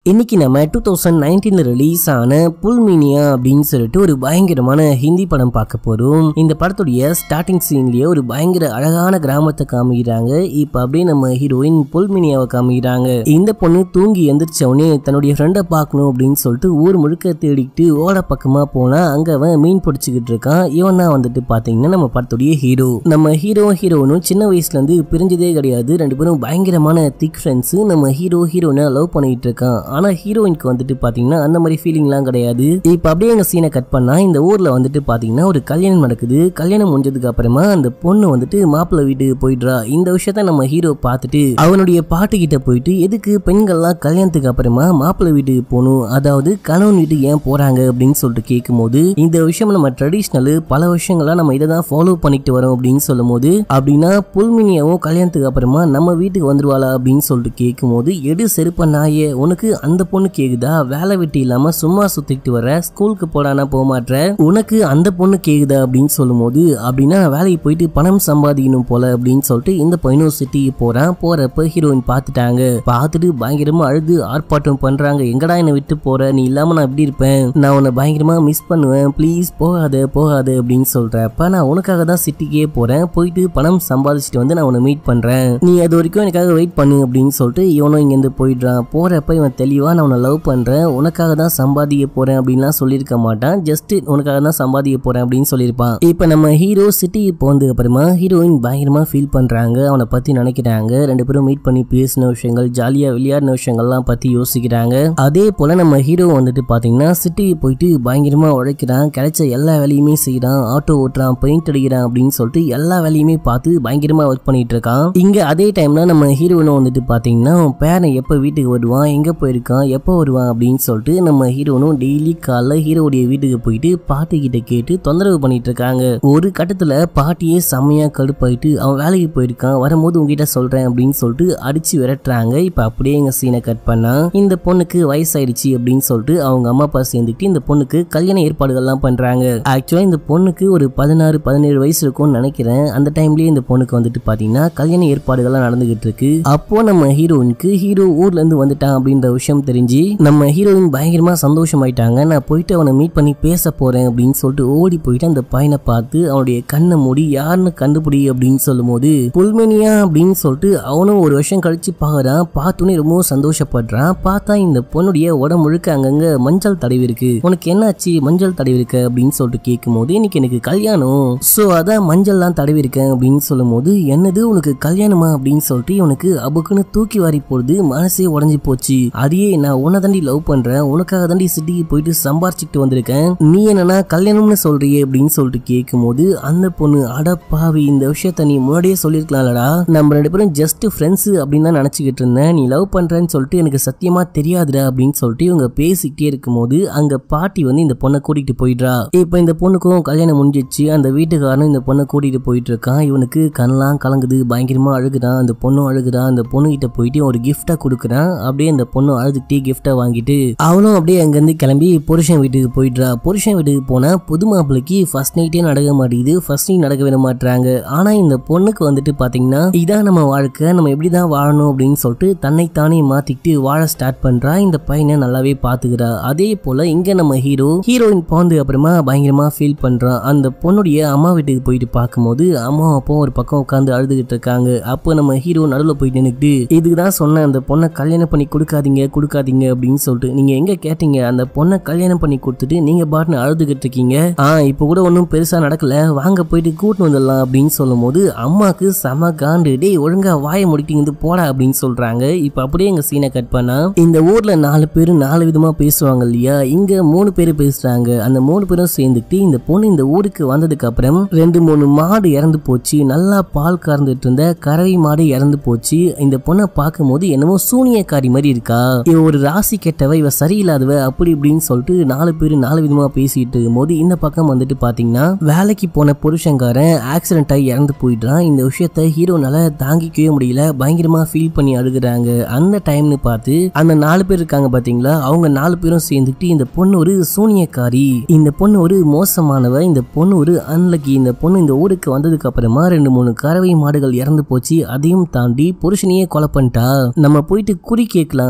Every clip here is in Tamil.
இன்னைக்கு நம்ம டூ தௌசண்ட் நைன்டீன்ல ரிலீஸ் ஆன புல்மினியா அப்படின்னு சொல்லிட்டு ஒரு பயங்கரமான ஹிந்தி படம் பார்க்க போறோம் இந்த படத்துடைய ஸ்டார்டிங் சீன்லயே ஒரு பயங்கர அழகான கிராமத்தை காமிக்கிறாங்க இப்ப அப்படியே நம்ம ஹீரோயின் புல்மினியாவை காமிக்கிறாங்க இந்த பொண்ணு தூங்கி எந்திரிச்ச உடனே தன்னுடைய ஃப்ரெண்டை பார்க்கணும் அப்படின்னு சொல்லிட்டு ஊர் முழுக்க தேடிக்கிட்டு ஓட பக்கமா போனா அங்க அவன் மீன் பிடிச்சிக்கிட்டு இருக்கான் இவன் தான் வந்துட்டு பாத்தீங்கன்னா நம்ம படத்துடைய ஹீரோ நம்ம ஹீரோ ஹீரோனும் சின்ன வயசுல இருந்து பிரிஞ்சதே கிடையாது ரெண்டு பேரும் பயங்கரமான திக் ஃப்ரெண்ட்ஸ் நம்ம ஹீரோ ஹீரோனை லவ் பண்ணிட்டு இருக்கான் ஆனா ஹீரோயினுக்கு வந்துட்டு பாத்தீங்கன்னா அந்த மாதிரி ஃபீலிங்லாம் கிடையாது இப்ப அப்படியே எங்க சீனை கட் பண்ணா இந்த ஊர்ல வந்துட்டு பாத்தீங்கன்னா ஒரு கல்யாணம் நடக்குது கல்யாணம் முடிஞ்சதுக்கு அப்புறமா அந்த பொண்ணு வந்துட்டு மாப்பிள்ளை வீட்டுக்கு போயிடுறா இந்த விஷயத்த நம்ம ஹீரோ பார்த்துட்டு அவனுடைய பாட்டு கிட்ட போயிட்டு எதுக்கு பெண்கள்லாம் கல்யாணத்துக்கு அப்புறமா மாப்பிள்ளை வீட்டுக்கு போகணும் அதாவது கணவன் வீட்டுக்கு ஏன் போறாங்க அப்படின்னு சொல்லிட்டு கேட்கும்போது இந்த விஷயம் நம்ம ட்ரெடிஷ்னல் பல விஷயங்கள்லாம் நம்ம இதை தான் ஃபாலோ பண்ணிட்டு வரோம் அப்படின்னு சொல்லும் போது அப்படின்னா புல்மினியாவும் கல்யாணத்துக்கு அப்புறமா நம்ம வீட்டுக்கு வந்துருவாளா அப்படின்னு சொல்லிட்டு கேட்கும்போது எடு செருப்ப நாயே உனக்கு அந்த பொண்ணு கேக்குதா வேலை வெட்டி இல்லாம சும்மா சுத்திக்கிட்டு வர ஸ்கூலுக்கு போடானா போக மாட்ற உனக்கு அந்த பொண்ணு கேக்குதா அப்படின்னு சொல்லும்போது அப்படின்னா நான் வேலைக்கு போயிட்டு பணம் சம்பாதிக்கணும் போல அப்படின்னு சொல்லிட்டு இந்த பையனும் சிட்டிக்கு போறான் போறப்ப ஹீரோயின் பார்த்துட்டாங்க பார்த்துட்டு பயங்கரமா அழுது ஆர்ப்பாட்டம் பண்றாங்க எங்கடா என்னை விட்டு போற நீ இல்லாம நான் எப்படி இருப்பேன் நான் உன்னை பயங்கரமா மிஸ் பண்ணுவேன் ப்ளீஸ் போகாத போகாத அப்படின்னு சொல்றப்ப நான் உனக்காக தான் சிட்டிக்கே போறேன் போயிட்டு பணம் சம்பாதிச்சுட்டு வந்து நான் உன்னை மீட் பண்றேன் நீ அது வரைக்கும் எனக்காக வெயிட் பண்ணு அப்படின்னு சொல்லிட்டு இவனும் இங்கேருந்து போயிடுறான் போறப்ப இவன் தெளிவா நான் உன்னை லவ் பண்றேன் உனக்காக தான் சம்பாதிக்க போறேன் அப்படின்லாம் சொல்லியிருக்க மாட்டான் ஜஸ்ட் உனக்காக தான் சம்பாதிக்க போறேன் அப்படின்னு சொல்லியிருப்பான் இப்போ நம்ம ஹீரோ சிட்டிக்கு போனதுக்கு அப்புறமா ஹீரோயின் பயங்கரமா ஃபீல் பண்றாங்க அவனை பத்தி நினைக்கிறாங்க ரெண்டு பேரும் மீட் பண்ணி பேசின விஷயங்கள் ஜாலியா விளையாடின விஷயங்கள்லாம் பத்தி யோசிக்கிறாங்க அதே போல நம்ம ஹீரோ வந்துட்டு பாத்தீங்கன்னா சிட்டிக்கு போயிட்டு பயங்கரமா உழைக்கிறான் கிடைச்ச எல்லா வேலையுமே செய்யறான் ஆட்டோ ஓட்டுறான் பெயிண்ட் அடிக்கிறான் அப்படின்னு சொல்லிட்டு எல்லா வேலையுமே பார்த்து பயங்கரமா ஒர்க் பண்ணிட்டு இருக்கான் இங்க அதே டைம்ல நம்ம ஹீரோனும் வந்துட்டு பாத்தீங்கன்னா அவன் பேரன் எப்ப வீட்டுக்கு வருவான் எங்க போயிருக்கான் எப்போ வருவான் அப்படின்னு சொல்லிட்டு நம்ம ஹீரோனும் டெய்லி காலைல ஹீரோடைய வீட்டுக்கு போயிட்டு பாட்டி கிட்ட கேட்டு தொந்தரவு பண்ணிட்டு இருக்காங்க ஒரு கட்டத்துல பாட்டியே செம்மையா கடுப்பாயிட்டு அவன் வேலைக்கு போயிருக்கான் வரும்போது உங்ககிட்ட சொல்றேன் அப்படின்னு சொல்லிட்டு அடிச்சு விரட்டுறாங்க இப்ப அப்படியே எங்க சீனை கட் பண்ணா இந்த பொண்ணுக்கு வயசாயிடுச்சு அப்படின்னு சொல்லிட்டு அவங்க அம்மா அப்பா சேர்ந்துட்டு இந்த பொண்ணுக்கு கல்யாண ஏற்பாடுகள்லாம் பண்றாங்க ஆக்சுவலா இந்த பொண்ணுக்கு ஒரு பதினாறு பதினேழு வயசு இருக்கும்னு நினைக்கிறேன் அந்த டைம்லயே இந்த பொண்ணுக்கு வந்துட்டு பாத்தீங்கன்னா கல்யாண ஏற்பாடுகள்லாம் நடந்துகிட்டு இருக்கு அப்போ நம்ம ஹீரோயினுக்கு ஹீரோ ஊர்ல இருந்து வந்துட்டான் அப்படின்ற விஷயம் தெரிஞ்சு நம்ம ஹீரோயின் பயங்கரமா சந்தோஷமாயிட்டாங்க நான் போயிட்டு அவனை மீட் பண்ணி பேச போறேன் அப்படின்னு சொல்லிட்டு ஓடி போயிட்டு அந்த பையனை பார்த்து அவனுடைய கண்ணை மூடி யாருன்னு கண்டுபிடி அப்படின்னு சொல்லும்போது புல்மெனியா அப்படின்னு சொல்லிட்டு அவனும் ஒரு வருஷம் கழிச்சு பாக்குறான் பார்த்தோன்னே ரொம்பவும் சந்தோஷப்படுறான் பார்த்தா இந்த பொண்ணுடைய உடம்பு முழுக்க அங்கங்க மஞ்சள் தடவி இருக்கு உனக்கு என்னாச்சு மஞ்சள் தடவி இருக்க அப்படின்னு சொல்லிட்டு கேட்கும்போது இன்னைக்கு எனக்கு கல்யாணம் சோ அதான் மஞ்சள்லாம் தடவி இருக்கேன் அப்படின்னு சொல்லும்போது என்னது உனக்கு கல்யாணமா அப்படின்னு சொல்லிட்டு உனக்கு அபுக்குன்னு தூக்கி வாரி போடுது மனசே உடஞ்சி போச்சு அடியே நான் உன்னை தாண்டி லவ் பண்றேன் உனக்காக தாண்டி சிட்டிக்கு போயிட்டு சம்பாரிச்சுட்டு வந்திருக்கேன் நீ என்னன்னா கல்யாணம்னு சொல்றியே அப்படின்னு சொல்லிட்டு கேட்கும்போது அந்த பொண்ணு அட பாவி இந்த விஷயத்த நீ முன்னாடியே சொல்லியிருக்கலாம்லடா நம்ம ரெண்டு பேரும் ஜஸ்ட் ஃப்ரெண்ட்ஸ் அப்படின்னு தான் நினைச்சுக்கிட்டு இருந்தேன் நீ லவ் பண்றேன்னு சொல்லிட்டு எனக்கு சத்தியமா தெரியாதுடா அப்படின்னு சொல்லிட்டு இவங்க பேசிக்கிட்டே இருக்கும்போது அங்க பாட்டி வந்து இந்த பொண்ணை கூட்டிட்டு போயிடுறா இப்போ இந்த பொண்ணுக்கும் கல்யாணம் முடிஞ்சிச்சு அந்த வீட்டுக்காரனும் இந்த பொண்ணை கூட்டிட்டு போயிட்டு இருக்கான் இவனுக்கு கண்ணெல்லாம் கலங்குது பயங்கரமா அழுகுறான் அந்த பொண்ணும் அழுகுறான் அந்த பொண்ணு கிட்ட போயிட்டு ஒரு கிஃப்டா கொடுக்குறான் அப்படியே அந்த பொண்ணு அழுதுகிட்டே கிஃப்டா வாங்கிட்டு அவளும் அப்படியே அங்கேருந்து கிளம்பி புருஷன் வீட்டுக்கு போயிடுறா புருஷன் வீட்டுக்கு போனா புது மாப்பிள்ளைக்கு ஃபர்ஸ்ட் நைட்டே நடக்க மாட்டேங்குது ஃபர்ஸ்ட் நைட் நடக்க விட மாட்டாங்க ஆனா இந்த பொண்ணுக்கு வந்துட்டு பாத்தீங்கன்னா இதான் நம்ம வாழ்க்கை நம்ம எப்படிதான் வாழணும் அப்படின்னு சொல்லிட்டு தன்னைத்தானே மாத்திக்கிட்டு வாழ ஸ்டார்ட் பண்றா இந்த பையனை நல்லாவே பாத்துக்கிறா அதே போல இங்க நம்ம ஹீரோ ஹீரோயின் போந்து அப்புறமா பயங்கரமா ஃபீல் பண்றான் அந்த பொண்ணுடைய அம்மா வீட்டுக்கு போயிட்டு பார்க்கும்போது அம்மா அப்போ ஒரு பக்கம் உட்காந்து அழுதுகிட்டு இருக்காங்க அப்போ நம்ம ஹீரோ நடுவில் போயிட்டு நின்னுக்கிட்டு இதுக்கு தான் சொன்னேன் அந்த பொண்ணை கல்யாணம் பண்ணி கொடுக்காதீங்க கொடுக்காதீங்க அப்படின்னு சொல்லிட்டு நீங்க எங்க கேட்டீங்க அந்த பொண்ணை கல்யாணம் பண்ணி கொடுத்துட்டு நீங்க பாட்டுன்னு அழுதுகிட்டு இருக்கீங்க ஆ இப்போ கூட ஒன்றும் பெருசா நடக்கல வாங்க போயிட்டு கூட்டிட்டு வந்துடலாம் அப்படின்னு சொல்லும் போது அம்மாக்கு செம காண்டு டேய் ஒழுங்கா வாயை முடிக்கிங்க போடா அப்படின்னு சொல்றாங்க இப்போ அப்படியே எங்க சீனை கட் பண்ணா இந்த ஊர்ல நாலு பேர் நாலு விதமா பேசுவாங்க இல்லையா இங்க மூணு பேர் பேசுறாங்க அந்த மூணு பேரும் சேர்ந்துட்டு இந்த பொண்ணு இந்த ஊருக்கு வந்ததுக்கு அப்புறம் ரெண்டு மூணு மாடு இறந்து போச்சு நல்லா பால் கறந்துட்டு இருந்த கறவை மாடு இறந்து போச்சு இந்த பொண்ணை பார்க்கும்போது என்னமோ சூனியக்காரி மாதிரி இருக்கா இவ ஒரு ராசி கெட்டவ இவ சரியில்லாதவ அப்படி இப்படின்னு சொல்லிட்டு நாலு பேர் நாலு விதமா பேசிட்டு இருக்கும்போது இந்த பக்கம் வந்துட்டு பாத்தீங்கன்னா வேலைக்கு போன புருஷங்காரன் ஆக்சிடென்ட் ஆகி இறந்து போயிடுறான் இந்த விஷயத்த ஹீரோனால தாங்கிக்கவே முடியல பயங்கரமா ஃபீல் பண்ணி அழுகுறாங்க அந்த டைம்னு பார்த்து அந்த நாலு பேர் இருக்காங்க பாத்தீங்களா அவங்க நாலு பேரும் சேர்ந்துட்டு இந்த பொண்ணு ஒரு சூனியக்காரி இந்த பொண்ணு ஒரு மோசமானவ இந்த பொண்ணு ஒரு அன்லக்கி இந்த பொண்ணு இந்த ஊருக்கு வந்ததுக்கு அப்புறமா ரெண்டு மூணு கறவை மாடுகள் இறந்து போச்சு அதையும் தாண்டி புருஷனையே கொலை பண்ணிட்டா நம்ம போயிட்டு குறி கேட்கலாம் அப்படின்னு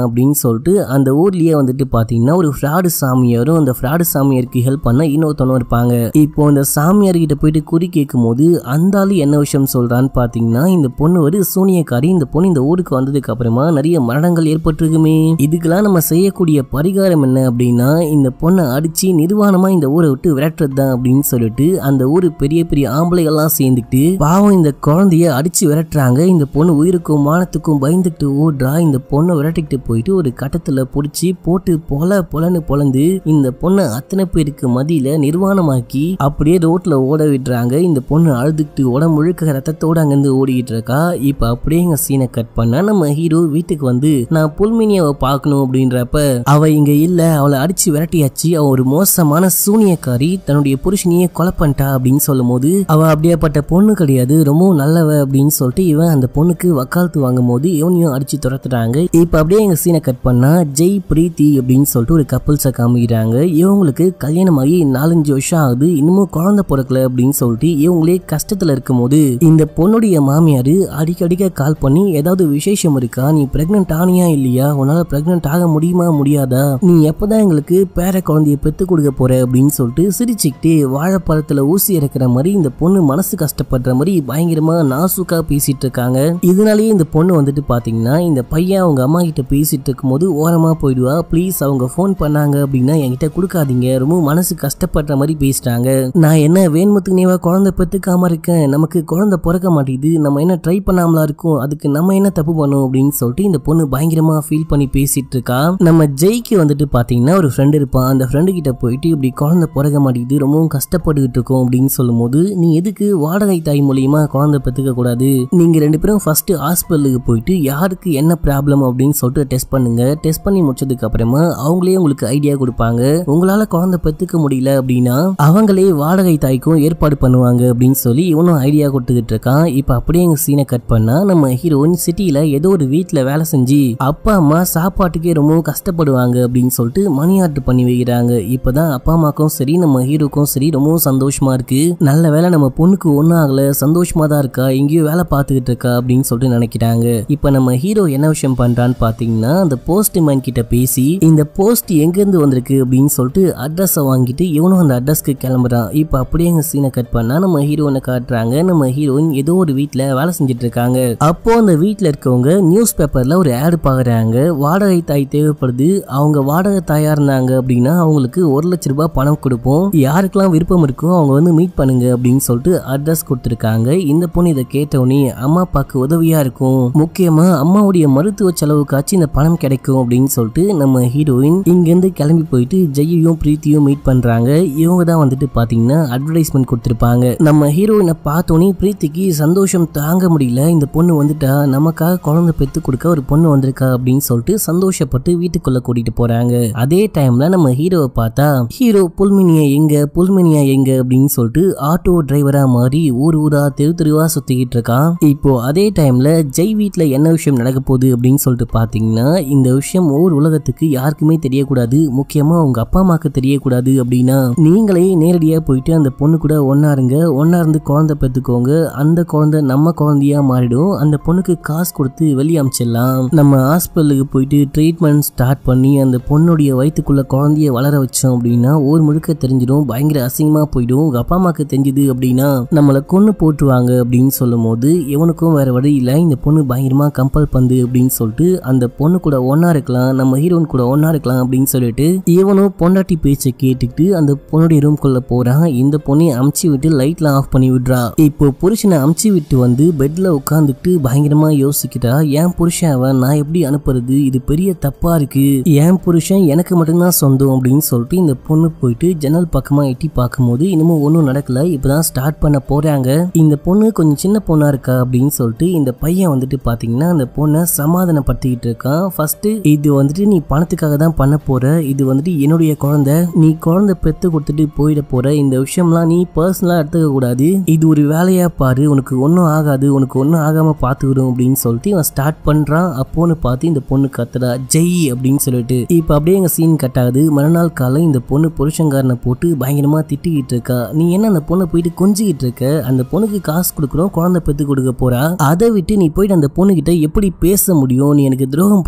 சொல்லிட்டு அந்த ஊர்லயே வந்துட்டு பாத்தீங்கன்னா ஒரு ஃப்ராடு சாமியாரும் அந்த ஃப்ராடு சாமியாருக்கு ஹெல்ப் பண்ண இன்னொருத்தவனும் இருப்பாங்க இப்போ இந்த சாமியார் கிட்ட போயிட்டு குறி கேட்கும் போது அந்த ஆளு என்ன விஷயம் சொல்றான்னு பாத்தீங்கன்னா இந்த பொண்ணு ஒரு சூனியக்காரி இந்த பொண்ணு இந்த ஊருக்கு வந்ததுக்கு அப்புறமா நிறைய மரணங்கள் ஏற்பட்டிருக்குமே இதுக்கெல்லாம் நம்ம செய்யக்கூடிய பரிகாரம் என்ன அப்படின்னா இந்த பொண்ணை அடிச்சு நிர்வாணமா இந்த ஊரை விட்டு விரட்டுறது தான் அப்படின்னு சொல்லிட்டு அந்த ஊரு பெரிய பெரிய ஆம்பளைகள்லாம் சேர்ந்துக்கிட்டு பாவம் இந்த குழந்தைய அடிச்சு விரட்டுறாங்க இந்த பொண்ணு உயிருக்கும் மானத்துக்கும் பயந்துக்கிட்டு ஓடுறா இந்த பொண்ணை விரட்டிக்கிட்டு போயிட்டு ஒரு கட்டத்துல பிடிச்சி போட்டு பொல பொலன்னு பொலந்து இந்த பொண்ணை அத்தனை பேருக்கு மதியில நிர்வாணமாக்கி அப்படியே ரோட்ல ஓட விடுறாங்க இந்த பொண்ணு அழுதுகிட்டு உடம்பு முழுக்க ரத்தத்தோட அங்கிருந்து ஓடிக்கிட்டு இருக்கா இப்ப அப்படியே எங்க சீனை கட் பண்ணா நம்ம ஹீரோ வீட்டுக்கு வந்து நான் புல்மினியாவை பார்க்கணும் அப்படின்றப்ப அவ இங்க இல்ல அவளை அடிச்சு விரட்டியாச்சு அவ ஒரு மோசமான சூனியக்காரி தன்னுடைய புருஷனையே கொலை பண்ணிட்டா அப்படின்னு சொல்லும் போது அவ அப்படியேப்பட்ட பொண்ணு கிடையாது ரொம்பவும் நல்லவ அப்படின்னு சொல்லிட்டு இவன் அந்த பொண்ணுக்கு வக்காலத்து வாங்கும் போது இவனையும் அடிச்சு துரத்துறாங்க இப்ப அப்படியே எங்க சீனை கட் பண்ணா ஜெய் பிரீத்தி அப்படின்னு சொல்லிட்டு ஒரு கப்பல்ஸை காமிக்கிறாங்க இவங்களுக்கு கல்யாணமாகி நாலஞ்சு வருஷம் ஆகுது இன்னமும் குழந்தை பிறக்கல அப்படின்னு சொல்லிட்டு இவங்களே கஷ்டத்துல இருக்கும்போது இந்த பொண்ணுடைய மாமியார் அடிக்கடிக்க கால் பண்ணி ஏதாவது விசேஷம் இருக்கா நீ பிரெக்னென்ட் ஆனியா இல்லையா உன்னால பிரெக்னென்ட் ஆக முடியுமா முடியாதா நீ எப்பதான் எங்களுக்கு பேர குழந்தைய பெத்து கொடுக்க போற அப்படின்னு சொல்லிட்டு சிரிச்சுக்கிட்டு வாழைப்பழத்துல ஊசி இறக்குற மாதிரி இந்த பொண்ணு மனசு கஷ்டப்படுற மாதிரி பயங்கரமா நாசுக்கா பேசிட்டு இருக்காங்க இதனாலேயே இந்த பொண்ணு வந்துட்டு பாத்தீங்கன்னா இந்த பையன் அவங்க அம்மா கிட்ட பேசிட்டு இருக்கும்போது ஓரமா போயிடுவா ப்ளீஸ் அவங்க ஃபோன் பண்ணாங்க அப்படின்னா என்கிட்ட கொடுக்காதீங்க ரொம்ப மனசு கஷ்டப்படுற மாதிரி பேசிட்டாங்க நான் என்ன வேண்மத்துக்கு நீவா குழந்தை பெத்துக்காம இருக்கேன் நமக்கு குழந்தை பிறக்க மாட்டேங்குது நம்ம என்ன ட்ரை பண்ணாமலா இருக்கும் அதுக்கு நம்ம என்ன தப்பு பண்ணோம் அப்படின்னு சொல்லிட்டு இந்த பொண்ணு பயங்கரமா ஃபீல் பண்ணி பேசிட்டு இருக்கா நம்ம ஜெய்க்கு வந்துட்டு பாத்தீங்கன்னா ஒரு ஃப்ரெண்ட் இருப்பான் அந்த ஃப்ரெண்டு கிட்ட போயிட்டு இப்படி குழந்தை பிறக்க மாட்டேங்குது ரொம்பவும் கஷ்டப்பட்டுக்கிட்டு இருக்கோம் அப்படின்னு சொல்லும்போது நீ எதுக்கு வாடகை தாய் மூலியமா குழந்தை பெத்துக்க கூடாது நீங்க ரெண்டு பேரும் ஃபர்ஸ்ட் ஹாஸ்பிட்டலுக்கு போயிட்டு யாருக்கு என்ன ப்ராப்ளம் அப்படின்னு சொல்லிட்டு டெஸ்ட் பண்ணுங்க டெஸ்ட் பண்ணி முடிச்சதுக்கு அப்புறமா அவங்களே உங்களுக்கு ஐடியா கொடுப்பாங்க உங்களால குழந்தை பெத்துக்க முடியல அப்படின்னா அவங்களே வாடகை தாய்க்கும் ஏற்பாடு பண்ணுவாங்க அப்படின்னு சொல்லி இவனும் ஐடியா கொடுத்துக்கிட்டு இருக்கான் இப்போ அப்படியே எங்க சீனை கட் பண்ணா நம்ம ஹீரோயின் சிட்டியில ஏதோ ஒரு வீட்ல வேலை செஞ்சு அப்பா அம்மா சாப்பாட்டுக்கே ரொம்பவும் கஷ்டப்படுவாங்க அப்படின்னு சொல்லிட்டு மணி ஆர்டர் பண்ணி வைக்கிறாங்க இப்பதான் அப்பா அம்மாக்கும் சரி நம்ம ஹீரோக்கும் சரி ரொம்பவும் சந்தோஷமா இருக்கு நல்ல வேலை நம்ம பொண்ணுக்கு ஒன்றும் ஆகல சந்தோஷமா தான் இருக்கா எங்கேயோ வேலை பார்த்துக்கிட்டு இருக்கா அப்படின்னு சொல்லிட்டு நினைக்கிறாங்க இப்போ நம்ம ஹீரோ என்ன விஷயம் பண்றான்னு பாத்தீங்கன்னா அந்த போஸ்ட் மேன் கிட்ட பேசி இந்த போஸ்ட் எங்க இருந்து வந்திருக்கு அப்படின்னு சொல்லிட்டு அட்ரஸை வாங்கிட்டு இவனும் அந்த அட்ரஸ்க்கு கிளம்புறான் இப்போ அப்படியே எங்க சீனை கட் பண்ணா நம்ம ஹீரோனை காட்டுறாங்க நம்ம ஹீரோயின் ஏதோ ஒரு வீட்ல வேலை செஞ்சுட்டு இருக்காங்க அப்போ அந்த வீட்ல இருக்கவங்க நியூஸ் பேப்பர்ல ஒரு ஆடு பாக்குறாங்க வாடகை தாய் தேவைப்படுது அவங்க வாடகை தாயா இருந்தாங்க அப்படின்னா அவங்களுக்கு ஒரு லட்ச ரூபாய் பணம் கொடுப்போம் யாருக்கெல்லாம் விருப்பம் இருக்கோ அவங்க வந்து மீட் பண்ணுங்க அப்படின்னு சொல்லிட்டு அட்ரஸ் கொடுத்துருக்காங்க இந்த பொண்ணு இதை கேட்டவுடனே அம்மா அப்பாவுக்கு உதவியா இருக்கும் முக்கியமா அம்மாவுடைய மருத்துவ செலவுக்காச்சும் இந்த பணம் கிடைக்கும் அப்படின்னு சொல்லிட்டு நம்ம ஹீரோயின் இங்கிருந்து கிளம்பி போயிட்டு ஜெய்யையும் பிரீத்தியும் மீட் பண்றாங்க இவங்க தான் வந்துட்டு பாத்தீங்கன்னா அட்வர்டைஸ்மெண்ட் கொடுத்துருப்பாங்க நம்ம ஹீரோயினை பார்த்தோன்னே பிரீத்திக்கு சந்தோஷம் தாங்க முடியல இந்த பொண்ணு வந்துட்டா நமக்காக குழந்தை பெத்து கொடுக்க ஒரு பொண்ணு வந்திருக்கா அப்படின்னு சொல்லிட்டு சந்தோஷப்பட்டு வீட்டுக்குள்ள கூட்டிட்டு போறாங்க அதே டைம்ல நம்ம ஹீரோவை பார்த்தா ஹீரோ புல்மினியா எங்க புல்மினியா எங்க அப்படின்னு சொல்லிட்டு ஆட்டோ டிரைவரா மாறி ஊர் ஊரா தெரு தெருவா சுத்திக்கிட்டு இருக்கான் இப்போ அதே டைம்ல ஜெய் வீட்ல என்ன விஷயம் நடக்க போகுது அப்படின்னு சொல்லிட்டு பாத்தீங்கன்னா இந்த விஷயம் ஊர் உலகத்துக்கு யாருக்குமே தெரியக்கூடாது முக்கியமா உங்க அப்பா அம்மாக்கு தெரியக்கூடாது அப்படின்னா நீங்களே நேரடியா போயிட்டு அந்த பொண்ணு கூட ஒன்னா இருங்க ஒன்னா இருந்து குழந்தை பெற்றுக்கோங்க அந்த குழந்தை நம்ம குழந்தையா மாறிடும் அந்த பொண்ணுக்கு காசு கொடுத்து வெளியே அமிச்சிடலாம் நம்ம ஹாஸ்பிட்டலுக்கு போயிட்டு ட்ரீட்மெண்ட் ஸ்டார்ட் பண்ணி அந்த பொண்ணுடைய வயிற்றுக்குள்ள குழந்தைய வளர வச்சோம் அப்படின்னா ஊர் முழுக்க தெரிஞ்சிடும் பயங்கர அசிங்கமா போயிடும் உங்க அப்பா அம்மாக்கு தெரிஞ்சுது அப்படின்னா நம்மளை கொன்னு போட்டுருவாங்க அப்படின்னு சொல்லும் போது இவனுக்கும் வேற வழி இல்லை இந்த பொண்ணு பயங்கரமா கம்பல் பண்ணு அப்படின்னு சொல்லிட்டு அந்த பொண்ணு கூட ஒன்னா இருக்கலாம் நம்ம ஹீரோயின் கூட ஒன்னா இருக்கலாம் அப்படின்னு சொல்லிட்டு இவனும் பொண்டாட்டி பேச்சை கேட்டுக்கிட்டு அந்த பொண்ணுடைய ரூம்குள்ள போறான் இந்த பொண்ணையை அமுச்சு விட்டு லைட்லாம் ஆஃப் பண்ணி விடுறா இப்போ புருஷனை அமுச்சு விட்டு வந்து பெட்ல உட்காந்துக்கிட்டு பயங்கரமா யோசிக்கிறா என் புருஷன் அவன் நான் எப்படி அனுப்புறது இது பெரிய தப்பா இருக்கு என் புருஷன் எனக்கு மட்டும்தான் சொந்தம் அப்படின்னு சொல்லிட்டு இந்த பொண்ணு போயிட்டு ஜன்னல் பக்கமா எட்டி பார்க்கும்போது இன்னமும் ஒன்றும் நடக்கல இப்பதான் ஸ்டார்ட் பண்ண போறாங்க இந்த பொண்ணு கொஞ்சம் சின்ன பொண்ணா இருக்கா அப்படின்னு சொல்லிட்டு இந்த பையன் வந்துட்டு பாத்தீங்கன்னா அந்த பொண்ணை சமாதானப்படுத்திக்கிட்டு இருக்கான் ஃபர்ஸ்ட் இது வந்துட்டு நீ பணத்துக்காக தான் பண்ண போற இது வந்துட்டு என்னுடைய குழந்தை நீ குழந்தை பெத்து கொடுத்துட்டு போயிட போற இந்த விஷயம்லாம் நீ பர்சனலா எடுத்துக்க கூடாது இது ஒரு வேலையா பாரு உனக்கு ஒன்றும் ஆகாது உனக்கு ஒன்றும் ஆகாம பார்த்துக்கிடும் அப்படின்னு சொல்லிட்டு இவன் ஸ்டார்ட் பண்றான் அப்போன்னு பார்த்து இந்த பொண்ணு கத்துறா ஜெய் அப்படின்னு சொல்லிட்டு இப்போ அப்படியே எங்க சீன் கட் ஆகுது மறுநாள் காலை இந்த பொண்ணு புருஷங்காரனை போட்டு பயங்கரமா திட்டிக்கிட்டு இருக்கா நீ என்ன அந்த பொண்ணை போயிட்டு கொஞ்சிக்கிட்டு இருக்க அந்த பொண்ணுக்கு காசு கொடுக்குறோம் குழந்தை பெத்து கொடுக்க போறா அதை விட்டு நீ போயிட்டு அந்த பொண்ணுகிட்ட எப்படி பேச முடியும் நீ எனக்கு துரோகம் பண்ற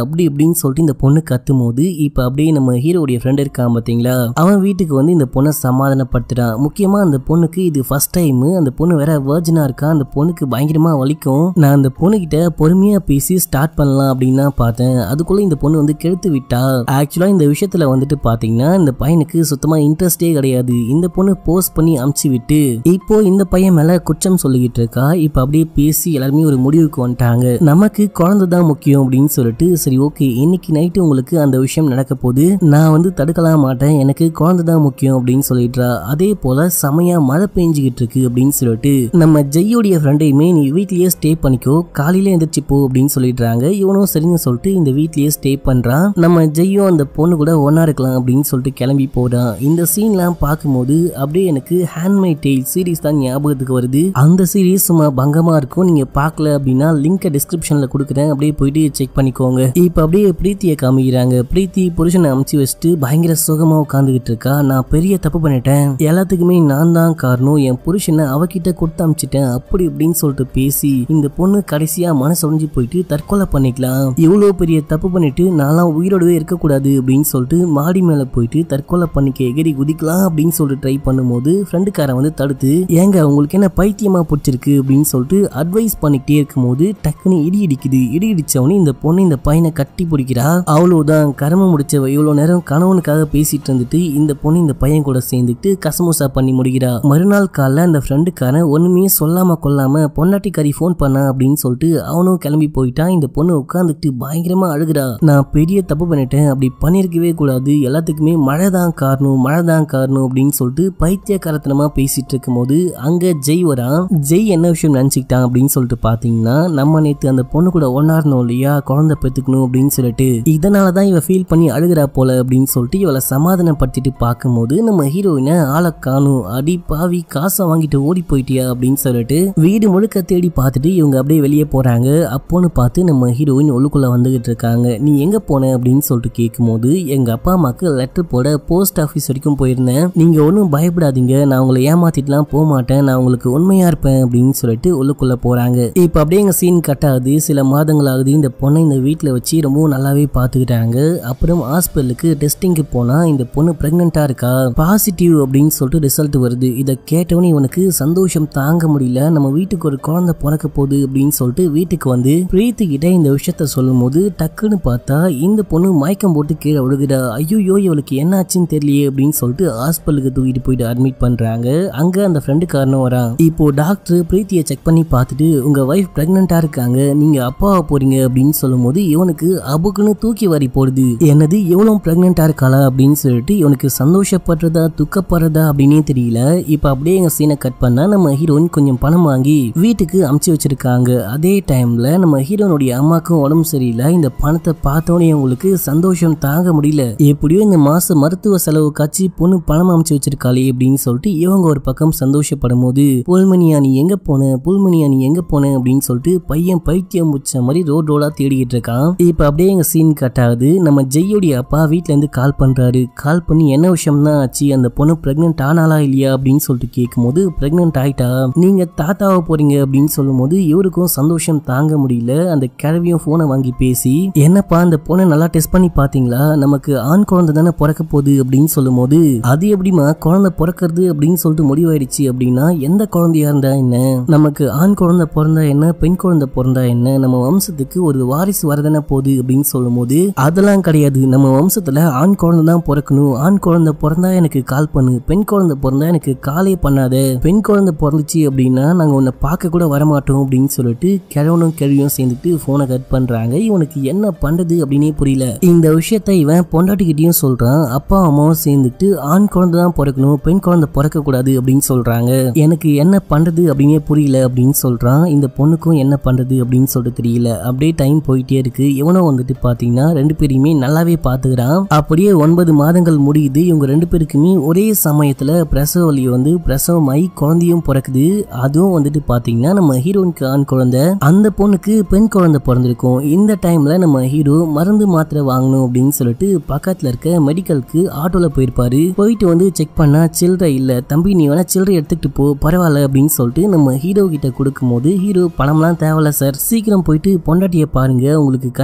அப்படி இப்படின்னு சொல்லிட்டு இந்த பொண்ணு கத்தும் போது இப்ப அப்படியே நம்ம ஹீரோடைய ஃப்ரெண்ட் இருக்கான் பாத்தீங்களா அவன் வீட்டுக்கு வந்து இந்த பொண்ணை சமாதானப்படுத்துறான் முக்கியமா அந்த பொண்ணுக்கு இது ஃபர்ஸ்ட் டைம் அந்த பொண்ணு வேற வேர்ஜினா இருக்கா அந்த பொண்ணுக்கு பயங்கரமா வலிக்கும் நான் அந்த பொண்ணுகிட்ட பொறுமையா பேசி ஸ்டார்ட் பண்ணலாம் அப்படின்னு தான் பார்த்தேன் அதுக்குள்ள இந்த பொண்ணு வந்து கெடுத்து விட்டா ஆக்சுவலா இந்த விஷயத்துல வந்துட்டு பாத்தீங்கன்னா இந்த பையனுக்கு சுத்தமா இன்ட்ரெஸ்டே கிடையாது இந்த பொண்ணு போஸ்ட் பண்ணி அமுச்சு விட்டு இப்போ இந்த பையன் மேல குற்றம் சொல்லிக்கிட்டு இருக்கா இப்ப அப்படியே பேசி எல்லாருமே ஒரு முடிவுக்கு வந்துட்டாங்க நமக்கு குழந்தை தான் முக்கியம் அப்படின்னு சொல்லிட்டு சரி ஓகே இன்னைக்கு நைட்டு உங்களுக்கு அந்த விஷயம் நடக்க போது நான் வந்து தடுக்கலாம் மாட்டேன் எனக்கு குழந்தை தான் முக்கியம் அப்படின்னு சொல்லிடுறா அதே போல செமையா மழை பெஞ்சுக்கிட்டு இருக்கு அப்படின்னு சொல்லிட்டு நம்ம ஜெய்யோடைய ஃப்ரெண்டையுமே நீ வீட்லயே ஸ்டே பண்ணிக்கோ காலையில எந்திரிச்சு போ அப்படின்னு சொல்லிடுறாங்க இவனும் சரின்னு சொல்லிட்டு இந்த வீட்லயே ஸ்டே பண்றான் நம்ம ஜெய்யும் அந்த பொண்ணு கூட ஒன்னா இருக்கலாம் அப்படின்னு சொல்லிட்டு கிளம்பி போறான் இந்த சீன்லாம் பார்க்கும்போது அப்படியே எனக்கு ஹேண்ட்மைட் டெய்ல் சீரிஸ் தான் ஞாபகத்துக்கு வருது அந்த சீரிஸ் சும்மா பங்கமா இருக்கும் நீங்க பார்க்கல அப்படின்னா லிங்கை டிஸ்கிரிப்ஷன்ல கொடுக்குறேன் அப்படியே போயிட்டு செக் பண்ணிக்கோங்க இப்போ அப்படியே பிரீத்தியை காமிக்கிறாங்க பிரீத்தி புருஷனை அமுச்சு வச்சுட்டு பயங்கர சுகமா உட்காந்துக்கிட்டு இருக்கா நான் பெரிய தப்பு பண்ணிட்டேன் எல்லாத்துக்குமே நான் தான் காரணம் என் புருஷனை அவகிட்ட கொடுத்து அமிச்சிட்டேன் அப்படி இப்படின்னு சொல்லிட்டு பேசி இந்த பொண்ணு கடைசியா மனசு உடைஞ்சு போயிட்டு தற்கொலை பண்ணிக்கலாம் இவ்வளவு பெரிய தப்பு பண்ணிட்டு நான்லாம் உயிரோடவே இருக்கக்கூடாது அப்படின்னு சொல்லிட்டு மாடி மேல போயிட்டு தற்கொலை பண்ணிக்க எகிரி குதிக்கலாம் அப்படின்னு சொல்லிட்டு ட்ரை பண்ணும்போது ஃப்ரெண்டுக்காரன் வந்து தடுத்து ஏங்க உங்களுக்கு என்ன பைத்தியமா பிடிச்சிருக்கு அப்படின்னு சொல்லிட்டு அட்வைஸ் பண்ணிக்கிட்டே இருக்கும்போது டக்குன்னு இடி இடிக்குது இடி இடிச்சவனே இந்த பொண்ணு இந்த பையனை கட்டி பிடிக்கிறா அவ்வளவுதான் கரம முடிச்சவ இவ்வளவு நேரம் கணவனுக்காக பேசிட்டு இருந்துட்டு இந்த பொண்ணு இந்த பையன் கூட சேர்ந்துட்டு கசமுசா பண்ணி முடிக்கிறா மறுநாள் காலைல அந்த ஃப்ரெண்டுக்காரன் ஒண்ணுமே சொல்லாம கொள்ளாம பொண்டாட்டிக்காரி ஃபோன் பண்ணா அப்படின்னு சொல்லிட்டு அவனும் கிளம்பி போயிட்டான் இந்த பொண்ணு உட்காந்துக்கிட்டு பயங்கரமா அழுகுறா நான் பெரிய தப்பு பண்ணிட்டேன் அப்படி பண்ணிருக்கவே கூடாது எல்லாத்துக்குமே மழை தான் காரணம் மழை தான் காரணம் அப்படின்னு சொல்லிட்டு பைத்தியக்காரத்தனமா பேசிட்டு இருக்கும்போது அங்க ஜெய் வரான் ஜெய் என்ன விஷயம் நினைச்சுக்கிட்டான் அப்படின்னு சொல்லிட்டு பாத்தீங்கன்னா நம்ம நேத்து அந்த பொண்ணு கூட ஒன்னா இருந்தோம் இல்லையா குழந்தை பெத்துக்கணும் அப்படின்னு சொல்லிட்டு இதனாலதான் இவ ஃபீல் பண்ணி அழுகிறா போல அப்படின்னு சொல்லிட்டு இவளை சமாதானப்படுத்திட்டு பார்க்கும்போது நம்ம ஹீரோயினை ஆளை காணும் அடி பாவி காசை வாங்கிட்டு ஓடி போயிட்டியா அப்படின்னு சொல்லிட்டு வீடு முழுக்க தேடி பார்த்துட்டு இவங்க அப்படியே வெளியே போறாங்க அப்போன்னு பார்த்து நம்ம ஹீரோயின் உள்ளுக்குள்ள வந்துகிட்டு இருக்காங்க நீ எங்க போன அப்படின்னு சொல்லிட்டு கேட்கும்போது எங்க அப்பா அம்மாக்கு லெட்டர் போட போஸ்ட் ஆஃபீஸ் வரைக்கும் போயிருந்தேன் நீங்க ஒன்றும் பயப்படாதீங்க நான் உங்களை ஏமாத்திட்டுலாம் போக மாட்டேன் நான் உங்களுக்கு உண்மையா இருப்பேன் அப்படின்னு சொல்லிட்டு உள்ளுக்குள்ள போறாங்க இப்போ அப்படியே எங்க சீன் கட் ஆகுது சில மாதங்கள் ஆகுது இந்த பொண்ணை இந்த வீட்டில் வச்சு ரொம்பவும் நல்லாவே பார்த்துக்கிட்டாங்க அப்புறம் ஹாஸ்பிட்டலுக்கு டெஸ்டிங்க்கு போனா இந்த பொண்ணு பிரெக்னெண்டா இருக்கா பாசிட்டிவ் அப்படின்னு சொல்லிட்டு ரிசல்ட் வருது இதை கேட்டவனே இவனுக்கு சந்தோஷம் தாங்க முடியல நம்ம வீட்டுக்கு ஒரு குழந்தை பிறக்க போகுது அப்படின்னு சொல்லிட்டு வீட்டுக்கு வந்து பிரீத்தி கிட்ட இந்த விஷயத்த சொல்லும் போது டக்குன்னு பார்த்தா இந்த பொண்ணு மயக்கம் போட்டு கீழே விழுகுறா ஐயோ இவளுக்கு என்னாச்சுன்னு தெரியலையே அப்படின்னு சொல்லிட்டு ஹாஸ்பிட்டலுக்கு தூக்கிட்டு போயிட்டு அட்மிட் பண்றாங்க அங்க அந்த ஃப்ரெண்டு காரணம் வரான் இப்போ டாக்டர் பிரீத்தியை செக் பண்ணி பார்த்துட்டு உங்க ஒய்ஃப் பிரெக்னெண்டா இருக்காங்க நீங்க அப்பாவை போறீங்க அப்படின்னு சொல்லும் போது இவனுக்கு அபுக்குன்னு தூக்கி வாரி போடுது என்னது எவ்வளவு பிரெக்னெண்டா இருக்காளா அப்படின்னு சொல்லிட்டு இவனுக்கு சந்தோஷப்படுறதா துக்கப்படுறதா அப்படின்னே தெரியல இப்ப அப்படியே எங்க சீனை கட் பண்ணா நம்ம ஹீரோயின் கொஞ்சம் பணம் வாங்கி வீட்டுக்கு அமுச்சு வச்சிருக்காங்க அதே டைம்ல நம்ம ஹீரோனுடைய அம்மாக்கும் உடம்பு சரியில்லை இந்த பணத்தை பார்த்தோன்னே உங்களுக்கு சந்தோஷம் தாங்க முடியல எப்படியோ இந்த மாசம் மருத்துவ செலவு காட்சி பொண்ணு பணம் அமுச்சு வச்சிருக்காளே அப்படின்னு சொல்லிட்டு இவங்க ஒரு பக்கம் சந்தோஷப்படும் போது புல்மணியா நீ எங்க போன புல்மணியா நீ எங்க போன அப்படின்னு சொல்லிட்டு பையன் பைத்தியம் முச்ச மாதிரி ரோட் ரோலா தேடிக்கிட்டு இருக்கான் இப்ப அப்படியே எங்க சீன் கட் ஆகுது நம்ம ஜெய்யோடைய அப்பா வீட்ல இருந்து கால் பண்றாரு கால் பண்ணி என்ன விஷயம் தான் ஆச்சு அந்த பொண்ணு பிரெக்னென்ட் ஆனாலா இல்லையா அப்படின்னு சொல்லிட்டு கேட்கும்போது பிரெக்னென்ட் ஆயிட்டா நீங்க தாத்தாவை போறீங்க அப்படின்னு சொல்லும்போது இவருக்கும் சந்தோஷம் தாங்க முடியல அந்த கிழவியும் போனை வாங்கி பேசி என்னப்பா அந்த பொண்ணை நல்லா டெஸ்ட் பண்ணி பாத்தீங்களா நமக்கு ஆண் குழந்தை தானே பிறக்க போகுது அப்படின்னு சொல்லும்போது அது எப்படிமா குழந்தை பிறக்கிறது அப்படின்னு சொல்லிட்டு முடிவாயிடுச்சு அப்படின்னா எந்த குழந்தையா இருந்தா என்ன நமக்கு ஆண் குழந்தை பிறந்தா என்ன பெண் குழந்தை பிறந்தா என்ன நம்ம வம்சத்துக்கு ஒரு வாரிசு வரதானே போகுது அப்படின்னு சொல்லும்போது அதெல்லாம் கிடையாது நம்ம வம்சத்துல ஆண் குழந்தை தான் பிறக்கணும் ஆண் குழந்தை பிறந்தா எனக்கு கால் பண்ணு பெண் குழந்தை பிறந்தா எனக்கு காலே பண்ணாத பெண் குழந்தை பிறந்துச்சு அப்படின்னா நாங்க உன்னை பார்க்க கூட வரமாட்டோம் அப்படின்னு சொல்லிட்டு கிழவனும் கிழவியும் சேர்ந்துட்டு போனை கட் பண்றாங்க இவனுக்கு என்ன பண்றது அப்படின்னே புரியல இந்த விஷயத்த இவன் பொண்டாட்டிக்கிட்டையும் சொல்றான் அப்பா அம்மாவும் சேர்ந்துட்டு ஆண் குழந்தை தான் பிறக்கணும் பெண் குழந்தை பிறக்க கூடாது அப்படின்னு சொல்றாங்க எனக்கு என்ன பண்றது அப்படின்னே புரியல அப்படின்னு சொல்றான் இந்த பொண்ணுக்கும் என்ன பண்றது அப்படின்னு சொல்லிட்டு தெரியல அப்படியே டைம் போயிட்டே இருக்கு இவனும் வந்துட்டு பாத்தீங்கன்னா ரெண்டு பேரையுமே நல்லாவே பாத்துக்கிறான் அப்படியே ஒன்பது மாதங்கள் முடியுது இவங்க ரெண்டு பேருக்குமே ஒரே சமயத்துல பிரசவ வலி வந்து பிரசவமாயி குழந்தையும் பிறக்குது அதுவும் வந்துட்டு பாத்தீங்கன்னா நம்ம ஹீரோனுக்கு ஆண் குழந்தை அந்த பொண்ணுக்கு பெண் குழந்தை பிறந்திருக்கும் இந்த டைம்ல நம்ம ஹீரோ மருந்து மாத்திரை வாங்கணும் அப்படின்னு சொல்லிட்டு பக்கத்துல இருக்க மெடிக்கலுக்கு ஆட்டோல போயிருப்பாரு போயிட்டு வந்து செக் பண்ணா சில்லறை இல்ல தம்பி நீ வேணா சில்லறை எடுத்துக்கிட்டு போ பரவாயில்ல அப்படின்னு சொல்லிட்டு நம்ம ஹீரோ கிட்ட கொடுக்கும்போது ஹீரோ பணம்லாம் தேவையில்ல சார் சீக்கிரம் போயிட்டு பொண்டாட்டியை பாருங்க உங்களுக்கு கண்டிப்பா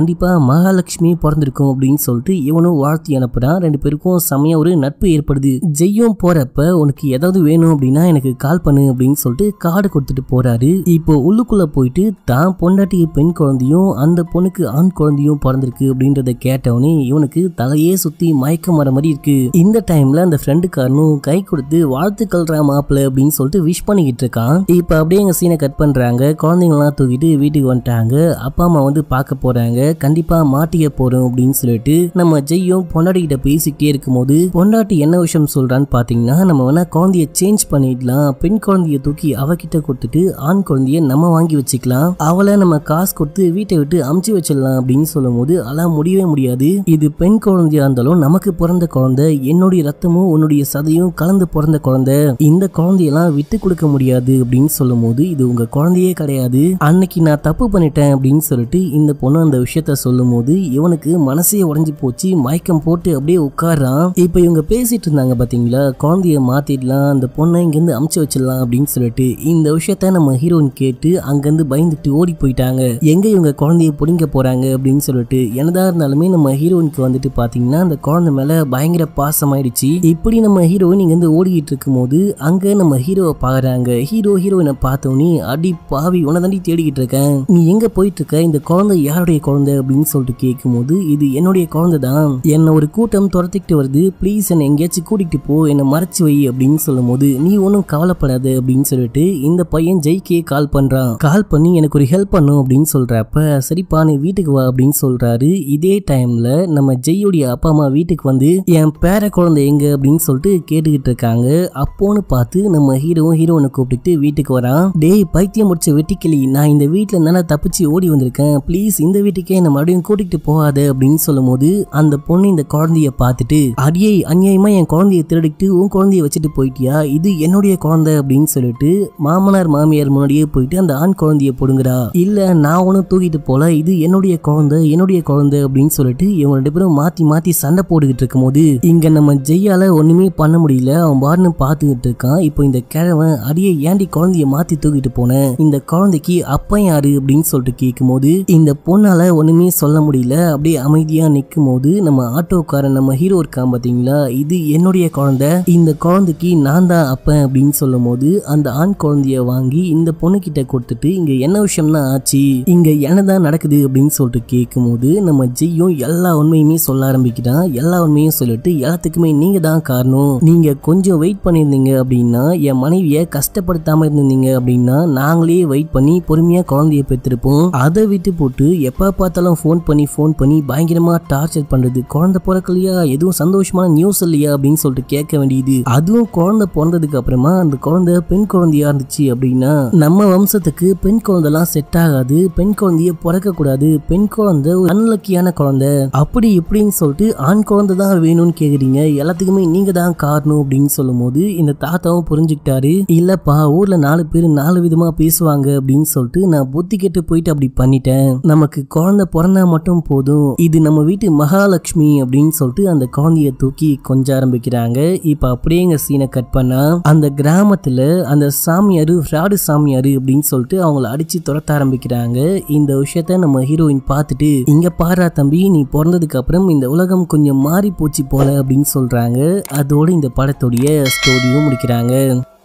கண்டிப்பா மகாலட்சுமி பிறந்திருக்கும் அப்படின்னு சொல்லிட்டு இவனும் வாழ்த்தி அனுப்புறான் ரெண்டு பேருக்கும் செமையா ஒரு நட்பு ஏற்படுது ஜெய்யும் போறப்ப உனக்கு ஏதாவது வேணும் அப்படின்னா எனக்கு கால் பண்ணு அப்படின்னு சொல்லிட்டு கார்டு கொடுத்துட்டு போறாரு இப்போ உள்ளுக்குள்ள போயிட்டு தான் பொண்டாட்டிக்கு பெண் குழந்தையும் அந்த பொண்ணுக்கு ஆண் குழந்தையும் பிறந்திருக்கு அப்படின்றத கேட்டவனே இவனுக்கு தலையே சுத்தி மயக்கம் வர மாதிரி இருக்கு இந்த டைம்ல அந்த ஃப்ரெண்டுக்காரனும் கை கொடுத்து வாழ்த்துக்கள்றா மாப்பிள்ள அப்படின்னு சொல்லிட்டு விஷ் பண்ணிக்கிட்டு இருக்கான் இப்ப அப்படியே எங்க சீனை கட் பண்றாங்க குழந்தைங்களாம் தூக்கிட்டு வீட்டுக்கு வந்துட்டாங்க அப்பா அம்மா வந்து பார்க்க போறாங்க கண்டிப்பா மாட்டிக்க போறோம் அப்படின்னு சொல்லிட்டு நம்ம ஜெய்யும் பொண்டாட்டி கிட்ட பேசிக்கிட்டே இருக்கும்போது பொண்டாட்டி என்ன விஷயம் சொல்றான்னு பாத்தீங்கன்னா நம்ம வேணா குழந்தைய சேஞ்ச் பண்ணிடலாம் பெண் குழந்தைய தூக்கி அவகிட்ட கொடுத்துட்டு ஆண் குழந்தைய நம்ம வாங்கி வச்சுக்கலாம் அவளை நம்ம காசு கொடுத்து வீட்டை விட்டு அமுச்சு வச்சிடலாம் அப்படின்னு சொல்லும் போது அதெல்லாம் முடியவே முடியாது இது பெண் குழந்தையா இருந்தாலும் நமக்கு பிறந்த குழந்தை என்னுடைய ரத்தமும் உன்னுடைய சதையும் கலந்து பிறந்த குழந்தை இந்த குழந்தையெல்லாம் விட்டு கொடுக்க முடியாது அப்படின்னு சொல்லும் போது இது உங்க குழந்தையே கிடையாது அன்னைக்கு நான் தப்பு பண்ணிட்டேன் அப்படின்னு சொல்லிட்டு இந்த பொண்ணு அந்த விஷயத்த சொல்லும் போது இவனுக்கு மனசே உடைஞ்சு போச்சு மயக்கம் போட்டு அப்படியே உட்கார்றான் இப்ப இவங்க பேசிட்டு இருந்தாங்க பாத்தீங்களா குழந்தைய மாத்திடலாம் அந்த பொண்ணை இங்கிருந்து அமுச்சு வச்சிடலாம் அப்படின்னு சொல்லிட்டு இந்த விஷயத்த நம்ம ஹீரோயின் கேட்டு அங்கிருந்து பயந்துட்டு ஓடி போயிட்டாங்க எங்க இவங்க குழந்தைய புடிங்க போறாங்க அப்படின்னு சொல்லிட்டு என்னதா இருந்தாலுமே நம்ம ஹீரோயினுக்கு வந்துட்டு பாத்தீங்கன்னா அந்த குழந்தை மேல பயங்கர பாசம் ஆயிடுச்சு இப்படி நம்ம ஹீரோயின் இங்க இருந்து ஓடிக்கிட்டு இருக்கும்போது அங்க நம்ம ஹீரோவை பாக்குறாங்க ஹீரோ ஹீரோயினை பார்த்தோன்னே அடி பாவி உன தாண்டி தேடிக்கிட்டு இருக்கேன் நீ எங்க போயிட்டு இருக்க இந்த குழந்தை யாருடைய குழந்தை அப்படின்னு சொல்லிட்டு கேட்கும்போது இது என்னுடைய குழந்தை தான் என்ன ஒரு கூட்டம் துரத்திக்கிட்டு வருது ப்ளீஸ் என்னை எங்கேயாச்சும் கூட்டிகிட்டு போ என்னை மறைச்சு வை அப்படின்னு சொல்லும்போது நீ ஒன்றும் கவலைப்படாத அப்படின்னு சொல்லிட்டு இந்த பையன் ஜெய்கே கால் பண்றான் கால் பண்ணி எனக்கு ஒரு ஹெல்ப் பண்ணும் அப்படின்னு சொல்றப்ப சரிப்பா நீ வீட்டுக்கு வா அப்படின்னு சொல்றாரு இதே டைம்ல நம்ம ஜெய்யுடைய அப்பா அம்மா வீட்டுக்கு வந்து என் பேர குழந்தை எங்க அப்படின்னு சொல்லிட்டு கேட்டுக்கிட்டு இருக்காங்க அப்போன்னு பார்த்து நம்ம ஹீரோவும் ஹீரோனை கூப்பிட்டுட்டு வீட்டுக்கு வரான் டேய் பைத்தியம் முடிச்ச வெட்டிக்கிளி நான் இந்த வீட்டில் தானே தப்பிச்சு ஓடி வந்திருக்கேன் ப்ளீஸ் இந்த வீட்டுக்கே என்ன மறுபடியும் கூட்டிகிட்டு போகாத அப்படின்னு சொல்லும்போது அந்த பொண்ணு இந்த குழந்தைய பார்த்துட்டு அடியே அநியாயமா என் குழந்தைய திருடிட்டு உன் குழந்தைய வச்சுட்டு போயிட்டியா இது என்னுடைய குழந்தை அப்படின்னு சொல்லிட்டு மாமனார் மாமியார் முன்னாடியே போயிட்டு அந்த ஆண் குழந்தைய போடுங்கடா இல்ல நான் ஒன்றும் தூக்கிட்டு போல இது என்னுடைய குழந்தை என்னுடைய குழந்தை அப்படின்னு சொல்லிட்டு இவங்க ரெண்டு பேரும் மாத்தி மாத்தி சண்டை போட்டுக்கிட்டு இருக்கும்போது இங்க நம்ம ஜெய்யால ஒண்ணுமே பண்ண முடியல அவன் பாருன்னு பார்த்துக்கிட்டு இருக்கான் இப்போ இந்த கிழவன் அடியே ஏண்டி குழந்தைய மாத்தி தூக்கிட்டு போனேன் இந்த குழந்தைக்கு அப்பன் யாரு அப்படின்னு சொல்லிட்டு கேட்கும்போது இந்த பொண்ணால ஒண்ணுமே சொல்ல முடியல அப்படியே அமைதியா நிற்கும் போது நம்ம ஆட்டோக்காரன் நம்ம ஹீரோ இருக்கான் பாத்தீங்களா இது என்னுடைய குழந்தை இந்த குழந்தைக்கு நான் தான் அப்பன் அப்படின்னு சொல்லும் போது அந்த ஆண் குழந்தைய வாங்கி இந்த பொண்ணு கிட்ட கொடுத்துட்டு இங்க என்ன விஷயம்னா ஆச்சு இங்க என்னதான் நடக்குது அப்படின்னு சொல்லிட்டு கேட்கும்போது நம்ம ஜெய்யும் எல்லா உண்மையுமே சொல்ல ஆரம்பிக்கிறான் எல்லா உண்மையும் சொல்லிட்டு எல்லாத்துக்குமே நீங்க தான் காரணம் நீங்க கொஞ்சம் வெயிட் பண்ணியிருந்தீங்க அப்படின்னா என் மனைவிய கஷ்டப்படுத்தாம இருந்திருந்தீங்க அப்படின்னா நாங்களே வெயிட் பண்ணி பொறுமையா குழந்தைய பெற்றிருப்போம் அதை விட்டு போட்டு எப்ப பார்த்தாலும் ஃபோன் பண்ணி ஃபோன் பண்ணி பயங்கரமா டார்ச்சர் பண்றது குழந்தை பிறக்கலையா எதுவும் சந்தோஷமான நியூஸ் இல்லையா அப்படின்னு சொல்லிட்டு கேட்க வேண்டியது அதுவும் குழந்தை பிறந்ததுக்கு அப்புறமா அந்த குழந்தை பெண் குழந்தையா இருந்துச்சு அப்படின்னா நம்ம வம்சத்துக்கு பெண் குழந்தைலாம் செட் ஆகாது பெண் குழந்தைய பிறக்க கூடாது பெண் குழந்தை ஒரு அன்லக்கியான குழந்தை அப்படி இப்படின்னு சொல்லிட்டு ஆண் குழந்தை தான் வேணும்னு கேக்குறீங்க எல்லாத்துக்குமே நீங்க தான் காரணம் அப்படின்னு சொல்லும் போது இந்த தாத்தாவும் புரிஞ்சுக்கிட்டாரு இல்லப்பா ஊர்ல நாலு பேர் நாலு விதமா பேசுவாங்க அப்படின்னு சொல்லிட்டு நான் புத்தி கெட்டு போயிட்டு அப்படி பண்ணிட்டேன் நமக்கு குழந்தை பிறந்தா மட்டும் போதும் இது நம்ம வீட்டு மகாலட்சுமி அப்படின்னு சொல்லிட்டு அந்த குழந்தைய தூக்கி கொஞ்ச ஆரம்பிக்கிறாங்க இப்ப அப்படியே எங்க சீனை கட் பண்ணா அந்த கிராமத்துல அந்த சாமியாரு ஃப்ராடு சாமியாரு அப்படின்னு சொல்லிட்டு அவங்கள அடிச்சு துரத்த ஆரம்பிக்கிறாங்க இந்த விஷயத்த நம்ம ஹீரோயின் பார்த்துட்டு இங்க பாரா தம்பி நீ பிறந்ததுக்கு அப்புறம் இந்த உலகம் கொஞ்சம் மாறி போச்சு போல அப்படின்னு சொல்றாங்க அதோட இந்த படத்துடைய ஸ்டோரியும் முடிக்கிறாங்க